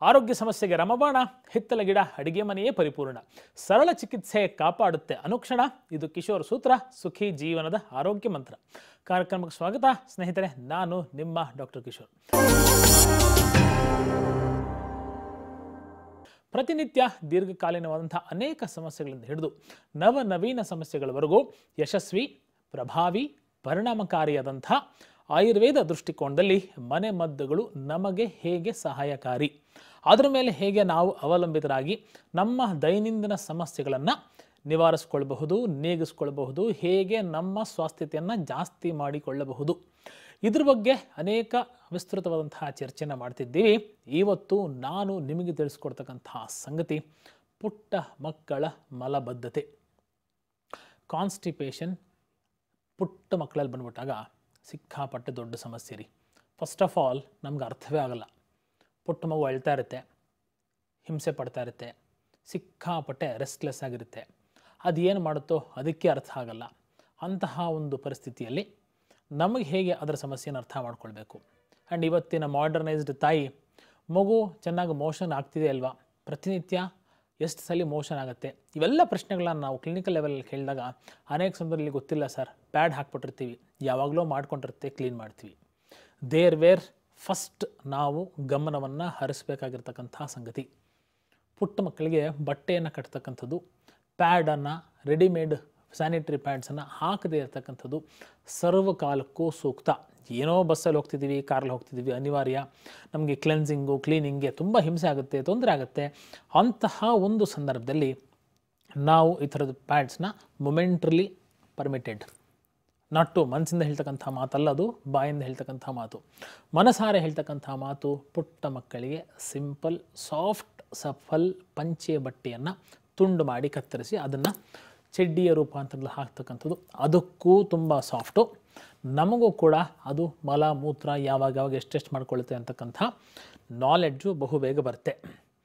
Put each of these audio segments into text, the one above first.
ಆರೋಗ್ಯ ಸಮಸ್ಯೆಗೆ ರಮಬಾಣ ಹಿತ್ತಲ ಗಿಡ ಅಡಿಗೆ ಮನೆಯೇ ಪರಿಪೂರ್ಣ ಸರಳ ಚಿಕಿತ್ಸೆ ಕಾಪಾಡುತ್ತೆ ಅನುಕ್ಷಣ ಇದು ಕಿಶೋರ್ ಸೂತ್ರ ಸುಖಿ ಜೀವನದ ಆರೋಗ್ಯ ಮಂತ್ರ ಕಾರ್ಯಕ್ರಮಕ್ಕೆ ಸ್ವಾಗತ ಸ್ನೇಹಿತರೆ ನಾನು ನಿಮ್ಮ ಡಾಕ್ಟರ್ ಕಿಶೋರ್ ಪ್ರತಿನಿತ್ಯ ದೀರ್ಘಕಾಲೀನವಾದಂಥ ಅನೇಕ ಸಮಸ್ಯೆಗಳಿಂದ ಹಿಡಿದು ನವನವೀನ ಸಮಸ್ಯೆಗಳವರೆಗೂ ಯಶಸ್ವಿ ಪ್ರಭಾವಿ ಪರಿಣಾಮಕಾರಿಯಾದಂಥ ಆಯುರ್ವೇದ ದೃಷ್ಟಿಕೋನದಲ್ಲಿ ಮನೆ ಮದ್ದುಗಳು ನಮಗೆ ಹೇಗೆ ಸಹಾಯಕಾರಿ ಅದರ ಮೇಲೆ ಹೇಗೆ ನಾವು ಅವಲಂಬಿತರಾಗಿ ನಮ್ಮ ದೈನಂದಿನ ಸಮಸ್ಯೆಗಳನ್ನು ನಿವಾರಿಸಿಕೊಳ್ಳಬಹುದು ನೀಗಿಸ್ಕೊಳ್ಬಹುದು ಹೇಗೆ ನಮ್ಮ ಸ್ವಾಸ್ಥ್ಯತೆಯನ್ನು ಜಾಸ್ತಿ ಮಾಡಿಕೊಳ್ಳಬಹುದು ಇದ್ರ ಬಗ್ಗೆ ಅನೇಕ ವಿಸ್ತೃತವಾದಂತಹ ಚರ್ಚೆನ ಮಾಡ್ತಿದ್ದೀವಿ ಇವತ್ತು ನಾನು ನಿಮಗೆ ತಿಳಿಸ್ಕೊಡ್ತಕ್ಕಂತಹ ಸಂಗತಿ ಪುಟ್ಟ ಮಕ್ಕಳ ಮಲಬದ್ಧತೆ ಕಾನ್ಸ್ಟಿಪೇಷನ್ ಪುಟ್ಟ ಮಕ್ಕಳಲ್ಲಿ ಬಂದ್ಬಿಟ್ಟಾಗ ಸಿಕ್ಕಾಪಟ್ಟೆ ದೊಡ್ಡ ಸಮಸ್ಯೆ ರೀ ಫಸ್ಟ್ ಆಫ್ ಆಲ್ ನಮ್ಗೆ ಅರ್ಥವೇ ಆಗಲ್ಲ ಪುಟ್ಟ ಮಗು ಅಳ್ತಾ ಇರುತ್ತೆ ಹಿಂಸೆ ಪಡ್ತಾ ಇರುತ್ತೆ ಸಿಕ್ಕಾಪಟ್ಟೆ ರೆಸ್ಟ್ಲೆಸ್ ಆಗಿರುತ್ತೆ ಅದು ಏನು ಮಾಡುತ್ತೋ ಅದಕ್ಕೆ ಅರ್ಥ ಆಗಲ್ಲ ಅಂತಹ ಒಂದು ಪರಿಸ್ಥಿತಿಯಲ್ಲಿ ನಮಗೆ ಹೇಗೆ ಅದರ ಸಮಸ್ಯೆನ ಅರ್ಥ ಮಾಡ್ಕೊಳ್ಬೇಕು ಆ್ಯಂಡ್ ಇವತ್ತಿನ ಮಾಡರ್ನೈಸ್ಡ್ ತಾಯಿ ಮಗು ಚೆನ್ನಾಗಿ ಮೋಷನ್ ಆಗ್ತಿದೆ ಅಲ್ವಾ ಪ್ರತಿನಿತ್ಯ ಎಷ್ಟು ಸಲ ಮೋಷನ್ ಆಗುತ್ತೆ ಇವೆಲ್ಲ ಪ್ರಶ್ನೆಗಳನ್ನ ನಾವು ಕ್ಲಿನಿಕಲ್ ಲೆವೆಲಲ್ಲಿ ಕೇಳಿದಾಗ ಅನೇಕ ಸಂದರ್ಭದಲ್ಲಿ ಗೊತ್ತಿಲ್ಲ ಸರ್ ಪ್ಯಾಡ್ ಹಾಕ್ಬಿಟ್ಟಿರ್ತೀವಿ ಯಾವಾಗಲೂ ಮಾಡ್ಕೊಂಡಿರುತ್ತೆ ಕ್ಲೀನ್ ಮಾಡ್ತೀವಿ ದೇರ್ ವೇರ್ ಫಸ್ಟ್ ನಾವು ಗಮನವನ್ನು ಹರಿಸ್ಬೇಕಾಗಿರ್ತಕ್ಕಂಥ ಸಂಗತಿ ಪುಟ್ಟ ಮಕ್ಕಳಿಗೆ ಬಟ್ಟೆಯನ್ನು ಕಟ್ತಕ್ಕಂಥದ್ದು ಪ್ಯಾಡನ್ನು ರೆಡಿಮೇಡ್ ಸ್ಯಾನಿಟರಿ ಪ್ಯಾಡ್ಸನ್ನು ಹಾಕದೇ ಇರತಕ್ಕಂಥದ್ದು ಸರ್ವಕಾಲಕ್ಕೂ ಸೂಕ್ತ ಏನೋ ಬಸ್ಸಲ್ಲಿ ಹೋಗ್ತಿದ್ದೀವಿ ಕಾರಲ್ಲಿ ಹೋಗ್ತಿದ್ದೀವಿ ಅನಿವಾರ್ಯ ನಮಗೆ ಕ್ಲೆನ್ಸಿಂಗು ಕ್ಲೀನಿಂಗ್ಗೆ ತುಂಬ ಹಿಂಸೆ ಆಗುತ್ತೆ ತೊಂದರೆ ಆಗುತ್ತೆ ಅಂತಹ ಒಂದು ಸಂದರ್ಭದಲ್ಲಿ ನಾವು ಈ ಥರದ ಪ್ಯಾಡ್ಸ್ನ ಮೊಮೆಂಟ್ರಲಿ ಪರ್ಮಿಟೆಡ್ ನಾಟು ಮನಸ್ಸಿಂದ ಹೇಳ್ತಕ್ಕಂಥ ಮಾತಲ್ಲ ಅದು ಬಾಯಿಂದ ಹೇಳ್ತಕ್ಕಂಥ ಮಾತು ಮನಸಾರೆ ಹೇಳ್ತಕ್ಕಂಥ ಮಾತು ಪುಟ್ಟ ಮಕ್ಕಳಿಗೆ ಸಿಂಪಲ್ ಸಾಫ್ಟ್ ಸಫಲ್ ಪಂಚೆ ಬಟ್ಟೆಯನ್ನು ತುಂಡು ಮಾಡಿ ಕತ್ತರಿಸಿ ಅದನ್ನು ಚಡ್ಡಿಯ ರೂಪಾಂತರದಲ್ಲಿ ಹಾಕ್ತಕ್ಕಂಥದ್ದು ಅದಕ್ಕೂ ತುಂಬ ಸಾಫ್ಟು ನಮಗೂ ಕೂಡ ಅದು ಮಲ ಮೂತ್ರ ಯಾವಾಗ ಯಾವಾಗ ಎಷ್ಟೆಷ್ಟು ಮಾಡ್ಕೊಳ್ಳುತ್ತೆ ಅಂತಕ್ಕಂಥ ನಾಲೆಡ್ಜು ಬಹು ಬೇಗ ಬರುತ್ತೆ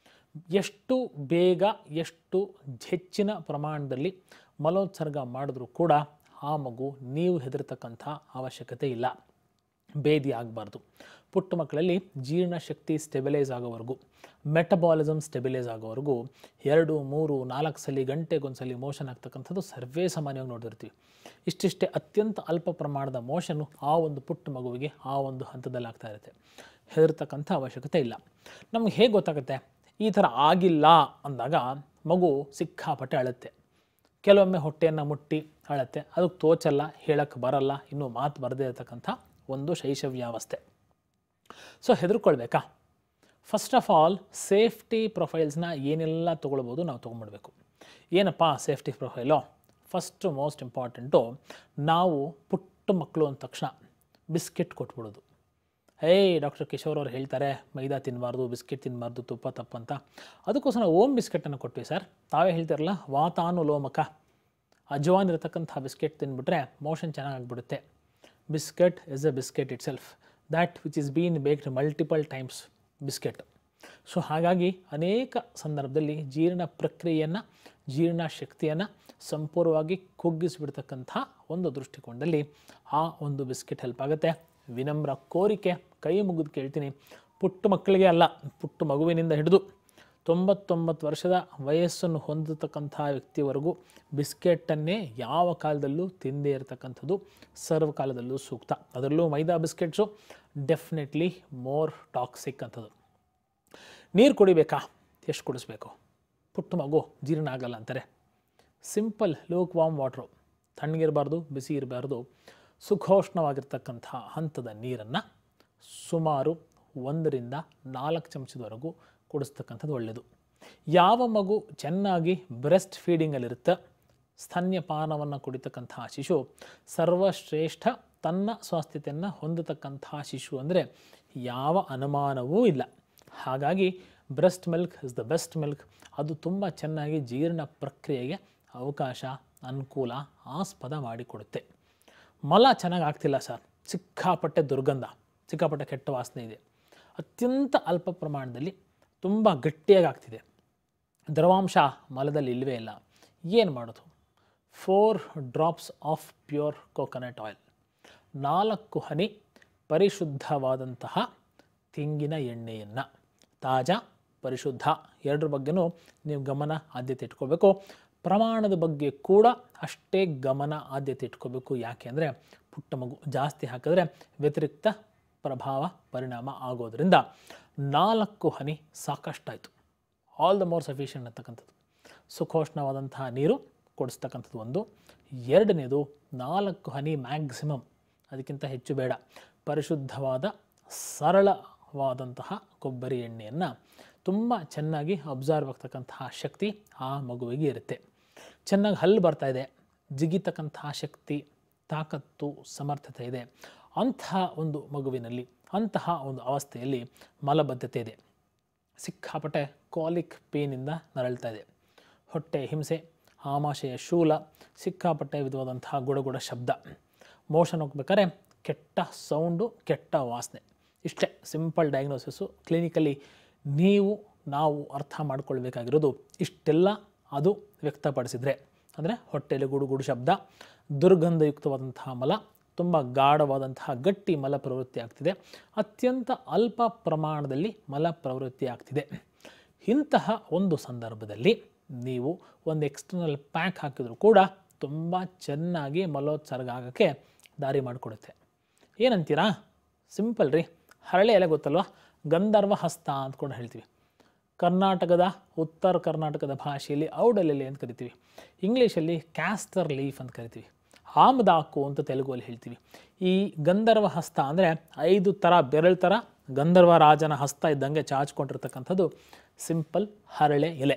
ಎಷ್ಟು ಬೇಗ ಎಷ್ಟು ಹೆಚ್ಚಿನ ಪ್ರಮಾಣದಲ್ಲಿ ಮಲೋತ್ಸರ್ಗ ಮಾಡಿದ್ರೂ ಕೂಡ ಆ ಮಗು ನೀವು ಹೆದರ್ತಕ್ಕಂಥ ಅವಶ್ಯಕತೆ ಇಲ್ಲ ಬೇದಿ ಆಗಬಾರ್ದು ಪುಟ್ಟ ಮಕ್ಕಳಲ್ಲಿ ಜೀರ್ಣಶಕ್ತಿ ಸ್ಟೆಬಿಲೈಸ್ ಆಗೋವರೆಗೂ ಮೆಟಬಾಲಿಸಮ್ ಸ್ಟೆಬಿಲೈಸ್ ಆಗೋವರೆಗೂ ಎರಡು ಮೂರು ನಾಲ್ಕು ಸಲ ಗಂಟೆಗೊಂದ್ಸಲಿ ಮೋಷನ್ ಆಗ್ತಕ್ಕಂಥದ್ದು ಸರ್ವೇ ಸಾಮಾನ್ಯವಾಗಿ ನೋಡಿರ್ತೀವಿ ಇಷ್ಟಿಷ್ಟೇ ಅತ್ಯಂತ ಅಲ್ಪ ಪ್ರಮಾಣದ ಮೋಷನ್ನು ಆ ಒಂದು ಪುಟ್ಟ ಮಗುವಿಗೆ ಆ ಒಂದು ಹಂತದಲ್ಲಿ ಆಗ್ತಾ ಇರುತ್ತೆ ಹೆದರ್ತಕ್ಕಂಥ ಅವಶ್ಯಕತೆ ಇಲ್ಲ ನಮ್ಗೆ ಹೇಗೆ ಗೊತ್ತಾಗುತ್ತೆ ಈ ಥರ ಆಗಿಲ್ಲ ಅಂದಾಗ ಮಗು ಸಿಕ್ಕಾಪಟ್ಟೆ ಅಳುತ್ತೆ ಕೆಲವೊಮ್ಮೆ ಹೊಟ್ಟೆಯನ್ನು ಮುಟ್ಟಿ ಅಳತ್ತೆ ಅದಕ್ಕೆ ತೋಚಲ್ಲ ಹೇಳಕ್ಕೆ ಬರಲ್ಲ ಇನ್ನೂ ಮಾತು ಬರದೇ ಇರತಕ್ಕಂಥ ಒಂದು ಶೈಶವ್ಯಾವಸ್ಥೆ ಸೊ ಹೆದರ್ಕೊಳ್ಬೇಕಾ ಫಸ್ಟ್ ಆಫ್ ಆಲ್ ಸೇಫ್ಟಿ ಪ್ರೊಫೈಲ್ಸ್ನ ಏನೆಲ್ಲ ತೊಗೊಳ್ಬೋದು ನಾವು ತೊಗೊಂಡ್ಬಿಡ್ಬೇಕು ಏನಪ್ಪ safety profile first most important ನಾವು ಪುಟ್ಟ ಮಕ್ಕಳು ಅಂದ ತಕ್ಷಣ ಬಿಸ್ಕೆಟ್ ಕೊಟ್ಬಿಡೋದು ಏಯ್ ಡಾಕ್ಟರ್ ಕಿಶೋರ್ ಅವ್ರು ಹೇಳ್ತಾರೆ ಮೈದಾ ತಿನ್ನಬಾರ್ದು ಬಿಸ್ಕೆಟ್ ತಿನ್ನಬಾರ್ದು ತುಪ್ಪ ತಪ್ಪಂತ ಅದಕ್ಕೋಸ್ಕರ ನಾವು ಓಮ್ ಬಿಸ್ಕೆಟನ್ನು ಕೊಟ್ವಿ ಸರ್ ತಾವೇ ಹೇಳ್ತಿರಲ್ಲ ವಾತಾನುಲೋಮಕ ಅಜ್ವಾನ್ ಇರತಕ್ಕಂಥ ಬಿಸ್ಕೆಟ್ ತಿಂದ್ಬಿಟ್ರೆ ಮೋಷನ್ ಚೆನ್ನಾಗಾಗ್ಬಿಡುತ್ತೆ biscuit is a biscuit itself that which is been baked multiple times biscuit so ಹಾಗಾಗಿ ಅನೇಕ ಸಂದರ್ಭದಲ್ಲಿ ಜೀರ್ಣ ಪ್ರಕ್ರಿಯೆಯನ್ನು ಜೀರ್ಣ ಶಕ್ತಿಯನ್ನು ಸಂಪೂರ್ಣವಾಗಿ ಕುಗ್ಗಿಸಿಬಿಡ್ತಕ್ಕಂಥ ಒಂದು ದೃಷ್ಟಿಕೋನದಲ್ಲಿ ಆ ಒಂದು ಬಿಸ್ಕೆಟ್ ಹೆಲ್ಪ್ ಆಗುತ್ತೆ ವಿನಮ್ರ ಕೋರಿಕೆ ಕೈ ಮುಗಿದು ಕೇಳ್ತೀನಿ ಪುಟ್ಟ ಮಕ್ಕಳಿಗೆ ಅಲ್ಲ ಪುಟ್ಟ ಮಗುವಿನಿಂದ ಹಿಡಿದು ತೊಂಬತ್ತೊಂಬತ್ತು ವರ್ಷದ ವಯಸ್ಸನ್ನು ಹೊಂದತಕ್ಕಂಥ ವ್ಯಕ್ತಿವರೆಗೂ ಬಿಸ್ಕೆಟನ್ನೇ ಯಾವ ಕಾಲದಲ್ಲೂ ತಿಂದೇ ಇರತಕ್ಕಂಥದ್ದು ಸರ್ವಕಾಲದಲ್ಲೂ ಸೂಕ್ತ ಅದರಲ್ಲೂ maida biscuits definitely more toxic ಅಂಥದ್ದು ನೀರು ಕುಡಿಬೇಕಾ ಎಷ್ಟು ಕುಡಿಸ್ಬೇಕು ಪುಟ್ಟ ಮಗು ಜೀರ್ಣ ಆಗಲ್ಲ ಅಂತಾರೆ ಸಿಂಪಲ್ ಲೂಕ್ ವಾಮ್ ವಾಟ್ರು ತಣ್ಣಗಿರಬಾರ್ದು ಬಿಸಿ ಇರಬಾರ್ದು ಸುಖೋಷ್ಣವಾಗಿರ್ತಕ್ಕಂಥ ಹಂತದ ನೀರನ್ನು ಸುಮಾರು ಒಂದರಿಂದ ನಾಲ್ಕು ಚಮಚದವರೆಗೂ ಕುಡಿಸ್ತಕ್ಕಂಥದ್ದು ಒಳ್ಳೆಯದು ಯಾವ ಮಗು ಚೆನ್ನಾಗಿ ಬ್ರೆಸ್ಟ್ ಫೀಡಿಂಗಲ್ಲಿರುತ್ತೆ ಸ್ತನ್ಯಪಾನವನ್ನು ಕುಡಿತಕ್ಕಂಥ ಶಿಶು ಸರ್ವಶ್ರೇಷ್ಠ ತನ್ನ ಸ್ವಾಸ್ಥ್ಯತೆಯನ್ನು ಹೊಂದತಕ್ಕಂಥ ಶಿಶು ಅಂದರೆ ಯಾವ ಅನುಮಾನವೂ ಇಲ್ಲ ಹಾಗಾಗಿ breast milk is the best milk ಅದು ತುಂಬ ಚೆನ್ನಾಗಿ ಜೀರ್ಣ ಪ್ರಕ್ರಿಯೆಗೆ ಅವಕಾಶ ಅನುಕೂಲ ಆಸ್ಪದ ಮಾಡಿಕೊಡುತ್ತೆ ಮಲ ಚೆನ್ನಾಗಿ ಆಗ್ತಿಲ್ಲ ಸರ್ ಸಿಕ್ಕಾಪಟ್ಟೆ ದುರ್ಗಂಧ ಸಿಕ್ಕಾಪಟ್ಟೆ ಕೆಟ್ಟ ವಾಸನೆ ಇದೆ ಅತ್ಯಂತ ಅಲ್ಪ ಪ್ರಮಾಣದಲ್ಲಿ ತುಂಬ ಗಟ್ಟಿಯಾಗಿ ಆಗ್ತಿದೆ ದ್ರವಾಂಶ ಮಲದಲ್ಲಿ ಇಲ್ಲವೇ ಇಲ್ಲ ಏನು ಮಾಡೋದು four drops of pure coconut oil ನಾಲ್ಕು ಹನಿ ಪರಿಶುದ್ಧವಾದಂತಹ ತೆಂಗಿನ ಎಣ್ಣೆಯನ್ನು ತಾಜಾ ಪರಿಶುದ್ಧ ಎರಡರ ಬಗ್ಗೆನೂ ನೀವು ಗಮನ ಆದ್ಯತೆ ಇಟ್ಕೋಬೇಕು ಪ್ರಮಾಣದ ಬಗ್ಗೆ ಕೂಡ ಅಷ್ಟೇ ಗಮನ ಆದ್ಯತೆ ಇಟ್ಕೋಬೇಕು ಯಾಕೆ ಅಂದರೆ ಪುಟ್ಟ ಮಗು ಜಾಸ್ತಿ ಹಾಕಿದ್ರೆ ವ್ಯತಿರಿಕ್ತ ಪ್ರಭಾವ ಪರಿಣಾಮ ಆಗೋದ್ರಿಂದ ನಾಲ್ಕು ಹನಿ ಸಾಕಷ್ಟಾಯಿತು ಆಲ್ ದ ಮೋರ್ ಸಫಿಷಿಯಂಟ್ ಅಂತಕ್ಕಂಥದ್ದು ಸುಖೋಷ್ಣವಾದಂತಹ ನೀರು ಕೊಡಿಸ್ತಕ್ಕಂಥದ್ದು ಒಂದು ಎರಡನೇದು ನಾಲ್ಕು ಹನಿ ಮ್ಯಾಕ್ಸಿಮಮ್ ಅದಕ್ಕಿಂತ ಹೆಚ್ಚು ಬೇಡ ಪರಿಶುದ್ಧವಾದ ಸರಳವಾದಂತಹ ಕೊಬ್ಬರಿ ಎಣ್ಣೆಯನ್ನು ತುಂಬ ಚೆನ್ನಾಗಿ ಅಬ್ಸರ್ವ್ ಆಗ್ತಕ್ಕಂತಹ ಶಕ್ತಿ ಆ ಮಗುವಿಗೆ ಇರುತ್ತೆ ಚೆನ್ನಾಗಿ ಹಲ್ಲು ಬರ್ತಾ ಇದೆ ಜಿಗಿತಕ್ಕಂತಹ ಶಕ್ತಿ ತಾಕತ್ತು ಸಮರ್ಥತೆ ಇದೆ ಅಂತಹ ಒಂದು ಮಗುವಿನಲ್ಲಿ ಅಂತಹ ಒಂದು ಅವಸ್ಥೆಯಲ್ಲಿ ಮಲಬದ್ಧತೆ ಇದೆ ಸಿಕ್ಕಾಪಟ್ಟೆ ಕಾಲಿಕ್ ಪೇನಿಂದ ನರಳ್ತಾ ಇದೆ ಹೊಟ್ಟೆ ಹಿಂಸೆ ಆಮಾಶಯ ಶೂಲ ಸಿಕ್ಕಾಪಟ್ಟೆ ವಿಧವಾದಂತಹ ಗುಡಗುಡ ಶಬ್ದ ಮೋಷನ್ ಹೋಗ್ಬೇಕಾದ್ರೆ ಕೆಟ್ಟ ಸೌಂಡು ಕೆಟ್ಟ ವಾಸನೆ ಇಷ್ಟೇ ಸಿಂಪಲ್ ಡಯಾಗ್ನೋಸಿಸು ಕ್ಲಿನಿಕಲಿ ನೀವು ನಾವು ಅರ್ಥ ಮಾಡ್ಕೊಳ್ಬೇಕಾಗಿರೋದು ಇಷ್ಟೆಲ್ಲ ಅದು ವ್ಯಕ್ತಪಡಿಸಿದರೆ ಅಂದರೆ ಹೊಟ್ಟೆಯಲ್ಲಿ ಗುಡುಗುಡು ಶಬ್ದ ದುರ್ಗಂಧಯುಕ್ತವಾದಂತಹ ಮಲ ತುಂಬ ಗಾಢವಾದಂತಹ ಗಟ್ಟಿ ಮಲ ಪ್ರವೃತ್ತಿ ಆಗ್ತಿದೆ ಅತ್ಯಂತ ಅಲ್ಪ ಪ್ರಮಾಣದಲ್ಲಿ ಮಲ ಪ್ರವೃತ್ತಿ ಆಗ್ತಿದೆ ಇಂತಹ ಒಂದು ಸಂದರ್ಭದಲ್ಲಿ ನೀವು ಒಂದು ಎಕ್ಸ್ಟರ್ನಲ್ ಪ್ಯಾಕ್ ಹಾಕಿದರೂ ಕೂಡ ತುಂಬ ಚೆನ್ನಾಗಿ ಮಲೋತ್ಸರ್ಗ ಆಗೋಕ್ಕೆ ದಾರಿ ಮಾಡಿಕೊಡುತ್ತೆ ಏನಂತೀರಾ ಸಿಂಪಲ್ ರೀ ಹರಳೆ ಎಲೆ ಗೊತ್ತಲ್ವ ಗಂಧರ್ವ ಹಸ್ತ ಅಂದ್ಕೊಂಡು ಹೇಳ್ತೀವಿ ಕರ್ನಾಟಕದ ಉತ್ತರ ಕರ್ನಾಟಕದ ಭಾಷೆಯಲ್ಲಿ ಔಡಲೆಲೆ ಅಂತ ಕರಿತೀವಿ ಇಂಗ್ಲೀಷಲ್ಲಿ ಕ್ಯಾಸ್ಟರ್ ಲೀಫ್ ಅಂತ ಕರಿತೀವಿ ಆಮದಾಕು ಅಂತ ತೆಲುಗುವಲ್ಲಿ ಹೇಳ್ತೀವಿ ಈ ಗಂಧರ್ವ ಹಸ್ತ ಅಂದರೆ ಐದು ಥರ ಬೆರಳು ಥರ ಗಂಧರ್ವ ರಾಜನ ಹಸ್ತ ಇದ್ದಂಗೆ ಚಾಚ್ಕೊಂಡಿರ್ತಕ್ಕಂಥದ್ದು ಸಿಂಪಲ್ ಹರಳೆ ಎಲೆ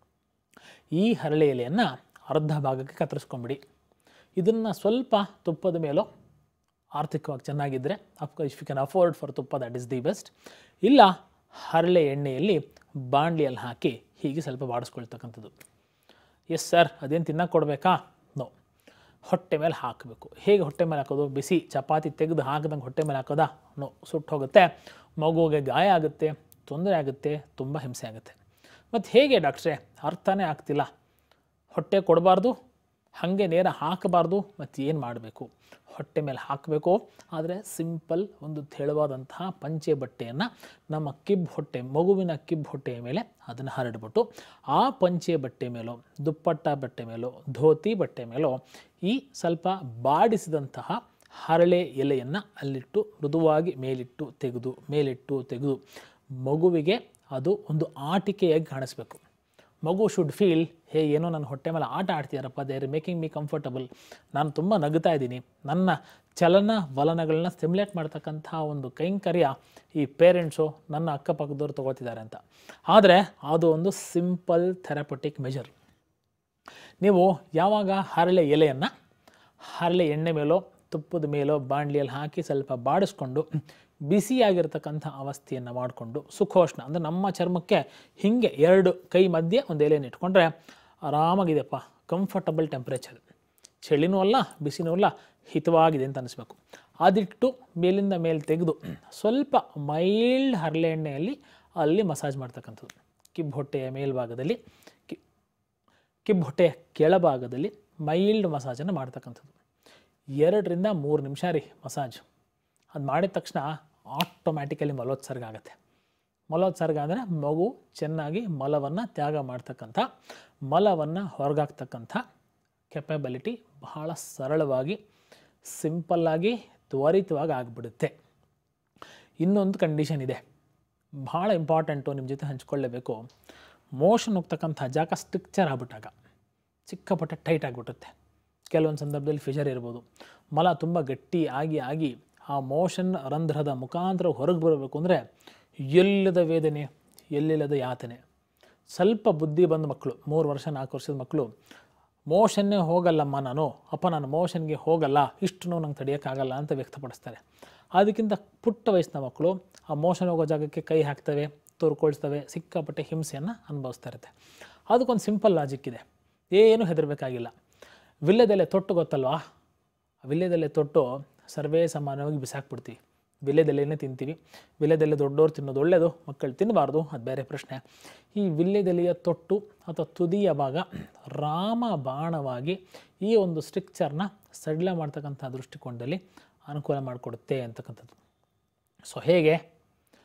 ಈ ಹರಳೆ ಎಲೆಯನ್ನು ಅರ್ಧ ಭಾಗಕ್ಕೆ ಕತ್ತರಿಸ್ಕೊಂಬಿಡಿ ಇದನ್ನು ಸ್ವಲ್ಪ ತುಪ್ಪದ ಮೇಲೋ ಆರ್ಥಿಕವಾಗಿ ಚೆನ್ನಾಗಿದ್ದರೆ of course if you can afford for tuppa that is the best ಇಲ್ಲ ಹರಳೆ ಎಣ್ಣೆಯಲ್ಲಿ ಬಾಣಲಿಯಲ್ಲಿ ಹಾಕಿ ಹೀಗೆ ಸ್ವಲ್ಪ ಬಾಡಿಸ್ಕೊಳ್ತಕ್ಕಂಥದ್ದು ಎಸ್ ಸರ್ ಅದೇನು ತಿನ್ನಕ್ಕೆ ಕೊಡಬೇಕಾ ನೋ ಹೊಟ್ಟೆ ಮೇಲೆ ಹಾಕಬೇಕು ಹೇಗೆ ಹೊಟ್ಟೆ ಮೇಲೆ ಹಾಕೋದು ಬಿಸಿ ಚಪಾತಿ ತೆಗೆದು ಹಾಕಿದಂಗೆ ಹೊಟ್ಟೆ ಮೇಲೆ ಹಾಕೋದಾ ನೋ ಸುಟ್ಟು ಹೋಗುತ್ತೆ ಮಗುವಿಗೆ ಗಾಯ ಆಗುತ್ತೆ ತೊಂದರೆ ಆಗುತ್ತೆ ತುಂಬ ಹಿಂಸೆ ಆಗುತ್ತೆ ಮತ್ತು ಹೇಗೆ ಡಾಕ್ಟ್ರೇ ಅರ್ಥನೇ ಆಗ್ತಿಲ್ಲ ಹೊಟ್ಟೆ ಕೊಡಬಾರ್ದು ಹಾಗೆ ನೇರ ಹಾಕಬಾರ್ದು ಮತ್ತು ಏನು ಮಾಡಬೇಕು ಹೊಟ್ಟೆ ಮೇಲೆ ಹಾಕಬೇಕು ಆದರೆ ಸಿಂಪಲ್ ಒಂದು ತೆಳುವಾದಂತಹ ಪಂಚೆ ಬಟ್ಟೆಯನ್ನು ನಮ್ಮ ಕಿಬ್ಬು ಹೊಟ್ಟೆ ಮಗುವಿನ ಕಿಬ್ಬು ಹೊಟ್ಟೆಯ ಮೇಲೆ ಅದನ್ನು ಹರಡ್ಬಿಟ್ಟು ಆ ಪಂಚೆ ಬಟ್ಟೆ ಮೇಲೋ ದುಪ್ಪಟ್ಟ ಬಟ್ಟೆ ಮೇಲೋ ಧೋತಿ ಬಟ್ಟೆ ಮೇಲೋ ಈ ಸ್ವಲ್ಪ ಬಾಡಿಸಿದಂತಹ ಹರಳೆ ಎಲೆಯನ್ನು ಅಲ್ಲಿಟ್ಟು ಮೃದುವಾಗಿ ಮೇಲಿಟ್ಟು ತೆಗೆದು ಮೇಲಿಟ್ಟು ತೆಗೆದು ಮಗುವಿಗೆ ಅದು ಒಂದು ಆಟಿಕೆಯಾಗಿ ಕಾಣಿಸ್ಬೇಕು ಮಗು ಶುಡ್ ಫೀಲ್ ಹೇ ಏನೋ ನನ್ನ ಹೊಟ್ಟೆ ಮೇಲೆ ಆಟ ಆಡ್ತೀಯಾರಪ್ಪ they are making me comfortable ನಾನು ತುಂಬ ನಗುತ್ತಾ ಇದ್ದೀನಿ ನನ್ನ ಚಲನ ವಲನಗಳನ್ನ ಸ್ಟಿಮ್ಯುಲೇಟ್ ಮಾಡ್ತಕ್ಕಂಥ ಒಂದು ಕೈಂಕರ್ಯ ಈ ಪೇರೆಂಟ್ಸು ನನ್ನ ಅಕ್ಕಪಕ್ಕದವ್ರು ತೊಗೋತಿದ್ದಾರೆ ಅಂತ ಆದರೆ ಅದು ಒಂದು ಸಿಂಪಲ್ ಥೆರಪಟಿಕ್ ಮೆಜರ್ ನೀವು ಯಾವಾಗ ಹರಳೆ ಎಲೆಯನ್ನು ಹರಳೆ ಎಣ್ಣೆ ಮೇಲೋ ತುಪ್ಪದ ಮೇಲೋ ಬಾಣಲಿಯಲ್ಲಿ ಹಾಕಿ ಸ್ವಲ್ಪ ಬಾಡಿಸ್ಕೊಂಡು ಬಿಸಿಯಾಗಿರ್ತಕ್ಕಂಥ ಅವಸ್ಥೆಯನ್ನು ಮಾಡಿಕೊಂಡು ಸುಖೋಷ್ಣ ಅಂದರೆ ನಮ್ಮ ಚರ್ಮಕ್ಕೆ ಹೀಗೆ ಎರಡು ಕೈ ಮಧ್ಯೆ ಒಂದು ಎಲೆಯನ್ನು ಇಟ್ಕೊಂಡ್ರೆ ಆರಾಮಾಗಿದೆಪ್ಪ ಕಂಫರ್ಟಬಲ್ ಟೆಂಪ್ರೇಚರ್ ಚಳಿನೂ ಅಲ್ಲ ಬಿಸಿನೂ ಅಲ್ಲ ಹಿತವಾಗಿದೆ ಅಂತ ಅನಿಸ್ಬೇಕು ಅದಿಟ್ಟು ಮೇಲಿಂದ ಮೇಲೆ ತೆಗೆದು ಸ್ವಲ್ಪ ಮೈಲ್ಡ್ ಹರಳೆ ಎಣ್ಣೆಯಲ್ಲಿ ಅಲ್ಲಿ ಮಸಾಜ್ ಮಾಡ್ತಕ್ಕಂಥದ್ದು ಕಿಬ್ಬು ಹೊಟ್ಟೆಯ ಮೇಲ್ಭಾಗದಲ್ಲಿ ಕಿ ಕಿಬ್ಬು ಹೊಟ್ಟೆಯ ಕೆಳಭಾಗದಲ್ಲಿ ಮೈಲ್ಡ್ ಮಸಾಜನ್ನು ಮಾಡ್ತಕ್ಕಂಥದ್ದು ಎರಡರಿಂದ ಮೂರು ನಿಮಿಷ ರೀ ಮಸಾಜ್ ಅದು ಮಾಡಿದ ತಕ್ಷಣ ಆಟೋಮ್ಯಾಟಿಕಲಿ ಮಲೋತ್ಸರ್ಗ ಆಗುತ್ತೆ ಮಲೋತ್ಸರ್ಗ ಅಂದರೆ ಮಗು ಚೆನ್ನಾಗಿ ಮಲವನ್ನು ತ್ಯಾಗ ಮಾಡ್ತಕ್ಕಂಥ ಮಲವನ್ನು ಹೊರಗಾಕ್ತಕ್ಕಂಥ ಕೆಪಬಿಲಿಟಿ ಬಹಳ ಸರಳವಾಗಿ ಸಿಂಪಲ್ಲಾಗಿ ತ್ವರಿತವಾಗಿ ಆಗಿಬಿಡುತ್ತೆ ಇನ್ನೊಂದು ಕಂಡೀಷನ್ ಇದೆ ಭಾಳ ಇಂಪಾರ್ಟೆಂಟು ನಿಮ್ಮ ಜೊತೆ ಹಂಚ್ಕೊಳ್ಳೇಬೇಕು ಮೋಷನ್ ಹೋಗ್ತಕ್ಕಂಥ ಜಾಗ ಸ್ಟ್ರಿಕ್ಚರ್ ಆಗ್ಬಿಟ್ಟಾಗ ಸಿಕ್ಕಾಪಟ್ಟೆ ಟೈಟ್ ಆಗಿಬಿಡುತ್ತೆ ಕೆಲವೊಂದು ಸಂದರ್ಭದಲ್ಲಿ ಫಿಶರ್ ಇರ್ಬೋದು ಮಲ ತುಂಬ ಗಟ್ಟಿ ಆಗಿ ಆಗಿ ಆ ಮೋಷನ್ ರಂಧ್ರದ ಮುಖಾಂತರ ಹೊರಗೆ ಬರಬೇಕು ಅಂದರೆ ಎಲ್ಲಿಲ್ಲದ ವೇದನೆ ಎಲ್ಲಿಲ್ಲದ ಯಾತನೆ ಸ್ವಲ್ಪ ಬುದ್ಧಿ ಬಂದ ಮಕ್ಕಳು ಮೂರು ವರ್ಷ ನಾಲ್ಕು ವರ್ಷದ ಮಕ್ಕಳು ಮೋಷನ್ನೇ ಹೋಗಲ್ಲಮ್ಮ ನಾನು ಅಪ್ಪ ನಾನು ಮೋಷನ್ಗೆ ಹೋಗಲ್ಲ ಇಷ್ಟು ನೋವು ನಂಗೆ ತಡೆಯೋಕ್ಕಾಗಲ್ಲ ಅಂತ ವ್ಯಕ್ತಪಡಿಸ್ತಾರೆ ಅದಕ್ಕಿಂತ ಪುಟ್ಟ ವಯಸ್ಸಿನ ಮಕ್ಕಳು ಆ ಮೋಷನ್ ಹೋಗೋ ಜಾಗಕ್ಕೆ ಕೈ ಹಾಕ್ತವೆ ತೋರ್ಕೊಳ್ಸ್ತವೆ ಸಿಕ್ಕಾಪಟ್ಟೆ ಹಿಂಸೆಯನ್ನು ಅನುಭವಿಸ್ತಾ ಇರುತ್ತೆ ಅದಕ್ಕೊಂದು ಸಿಂಪಲ್ ಲಾಜಿಕ್ ಇದೆ ಏನು ಹೆದರಬೇಕಾಗಿಲ್ಲ ವಿಲ್ಲೆದೆಲೆ ತೊಟ್ಟು ಗೊತ್ತಲ್ವಾ ವಿಲ್ಲೆದೆಲೆ ತೊಟ್ಟು ಸರ್ವೇ ಸಾಮಾನ್ಯವಾಗಿ ಬಿಸಾಕ್ಬಿಡ್ತೀವಿ ವಿಲ್ಲೆದೆಲೆನೇ ತಿಂತೀವಿ ವಿಲ್ಲೆದೆಲೆ ದೊಡ್ಡವ್ರು ತಿನ್ನೋದು ಒಳ್ಳೆಯದು ಮಕ್ಕಳು ತಿನ್ನಬಾರ್ದು ಅದು ಬೇರೆ ಪ್ರಶ್ನೆ ಈ ವಿಲ್ಲೆದೆಲೆಯ ತೊಟ್ಟು ಅಥವಾ ತುದಿಯ ಭಾಗ ರಾಮ ಬಾಣವಾಗಿ ಈ ಒಂದು ಸ್ಟ್ರಿಕ್ಚರ್ನ ಸಡಿಲ ಮಾಡ್ತಕ್ಕಂಥ ದೃಷ್ಟಿಕೋನದಲ್ಲಿ ಅನುಕೂಲ ಮಾಡಿಕೊಡುತ್ತೆ ಅಂತಕ್ಕಂಥದ್ದು ಸೊ ಹೇಗೆ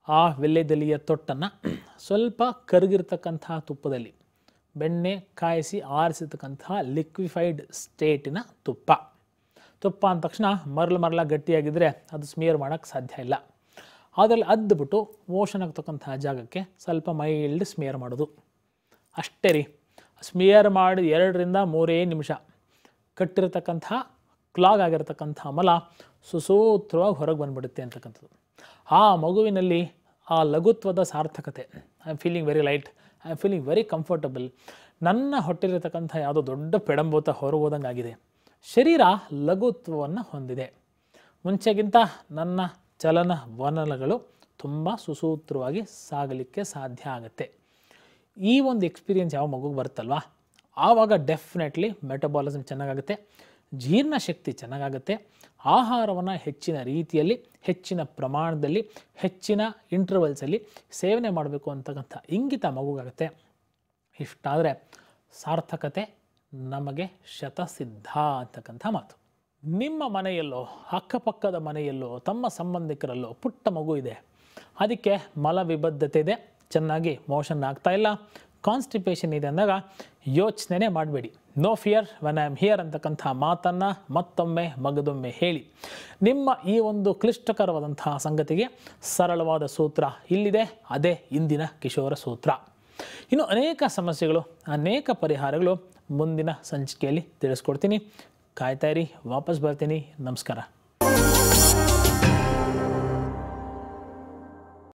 ಆ ವಿಳ್ಯದೆಲೆಯ ತೊಟ್ಟನ್ನು ಸ್ವಲ್ಪ ಕರಗಿರ್ತಕ್ಕಂಥ ತುಪ್ಪದಲ್ಲಿ ಬೆಣ್ಣೆ ಕಾಯಿಸಿ ಆರಿಸಿರ್ತಕ್ಕಂತಹ ಲಿಕ್ವಿಫೈಡ್ ಸ್ಟೇಟಿನ ತುಪ್ಪ ತುಪ್ಪ ಅಂದ ತಕ್ಷಣ ಮರಳು ಮರಳ ಗಟ್ಟಿಯಾಗಿದ್ದರೆ ಅದು ಸ್ಮಿಯರ್ ಮಾಡೋಕ್ಕೆ ಸಾಧ್ಯ ಇಲ್ಲ ಅದರಲ್ಲಿ ಅದ್ದುಬಿಟ್ಟು ಮೋಷನ್ ಆಗ್ತಕ್ಕಂತಹ ಜಾಗಕ್ಕೆ ಸ್ವಲ್ಪ ಮೈಲ್ಡ್ ಸ್ಮಿಯರ್ ಮಾಡೋದು ಅಷ್ಟೇ ರೀ ಸ್ಮಿಯರ್ ಮಾಡಿ ಎರಡರಿಂದ ಮೂರೇ ನಿಮಿಷ ಕಟ್ಟಿರತಕ್ಕಂಥ ಕ್ಲಾಗ್ ಆಗಿರತಕ್ಕಂಥ ಮಲ ಸುಸೂತ್ರವಾಗಿ ಹೊರಗೆ ಬಂದ್ಬಿಡುತ್ತೆ ಅಂತಕ್ಕಂಥದ್ದು ಆ ಮಗುವಿನಲ್ಲಿ ಆ ಲಘುತ್ವದ ಸಾರ್ಥಕತೆ I am feeling very light I am feeling very comfortable ನನ್ನ ಹೊಟ್ಟೆಲಿರತಕ್ಕಂಥ ಯಾವುದೋ ದೊಡ್ಡ ಪೆಡಂಬೋತ ಹೊರಗೋದಂಗೆ ಆಗಿದೆ ಶರೀರ ಲಘುತ್ವವನ್ನು ಹೊಂದಿದೆ ಮುಂಚೆಗಿಂತ ನನ್ನ ಚಲನ ವಲನಗಳು ತುಂಬ ಸುಸೂತ್ರವಾಗಿ ಸಾಗಲಿಕ್ಕೆ ಸಾಧ್ಯ ಆಗುತ್ತೆ ಈ ಒಂದು ಎಕ್ಸ್ಪೀರಿಯನ್ಸ್ ಯಾವ ಮಗುಗೆ ಬರುತ್ತಲ್ವಾ ಆವಾಗ ಡೆಫಿನೆಟ್ಲಿ ಮೆಟಬಾಲಿಸಮ್ ಚೆನ್ನಾಗಾಗುತ್ತೆ ಜೀರ್ಣಶಕ್ತಿ ಚೆನ್ನಾಗಾಗುತ್ತೆ ಆಹಾರವನ್ನು ಹೆಚ್ಚಿನ ರೀತಿಯಲ್ಲಿ ಹೆಚ್ಚಿನ ಪ್ರಮಾಣದಲ್ಲಿ ಹೆಚ್ಚಿನ ಇಂಟರ್ವಲ್ಸಲ್ಲಿ ಸೇವನೆ ಮಾಡಬೇಕು ಅಂತಕ್ಕಂಥ ಇಂಗಿತ ಮಗುಗಾಗುತ್ತೆ ಇಷ್ಟಾದರೆ ಸಾರ್ಥಕತೆ ನಮಗೆ ಶತಸಿದ್ಧ ಅಂತಕ್ಕಂಥ ಮಾತು ನಿಮ್ಮ ಮನೆಯಲ್ಲೋ ಅಕ್ಕಪಕ್ಕದ ಮನೆಯಲ್ಲೋ ತಮ್ಮ ಸಂಬಂಧಿಕರಲ್ಲೋ ಪುಟ್ಟ ಮಗು ಇದೆ ಅದಕ್ಕೆ ಮಲ ವಿಬದ್ಧತೆ ಇದೆ ಚೆನ್ನಾಗಿ ಮೋಷನ್ ಆಗ್ತಾ ಇಲ್ಲ ಕಾನ್ಸ್ಟಿಪೇಷನ್ ಇದೆ ಅಂದಾಗ ಯೋಚನೆ ಮಾಡಬೇಡಿ no fear when I am here ಅಂತಕ್ಕಂಥ ಮಾತನ್ನು ಮತ್ತೊಮ್ಮೆ ಮಗದೊಮ್ಮೆ ಹೇಳಿ ನಿಮ್ಮ ಈ ಒಂದು ಕ್ಲಿಷ್ಟಕರವಾದಂತಹ ಸಂಗತಿಗೆ ಸರಳವಾದ ಸೂತ್ರ ಇಲ್ಲಿದೆ ಅದೇ ಇಂದಿನ ಕಿಶೋರ ಸೂತ್ರ ಇನ್ನು ಅನೇಕ ಸಮಸ್ಯೆಗಳು ಅನೇಕ ಪರಿಹಾರಗಳು ಮುಂದಿನ ಸಂಚಿಕೆಯಲ್ಲಿ ತಿಳಿಸ್ಕೊಡ್ತೀನಿ ಕಾಯ್ತಾ ಇರಿ ವಾಪಸ್ ಬರ್ತೀನಿ ನಮಸ್ಕಾರ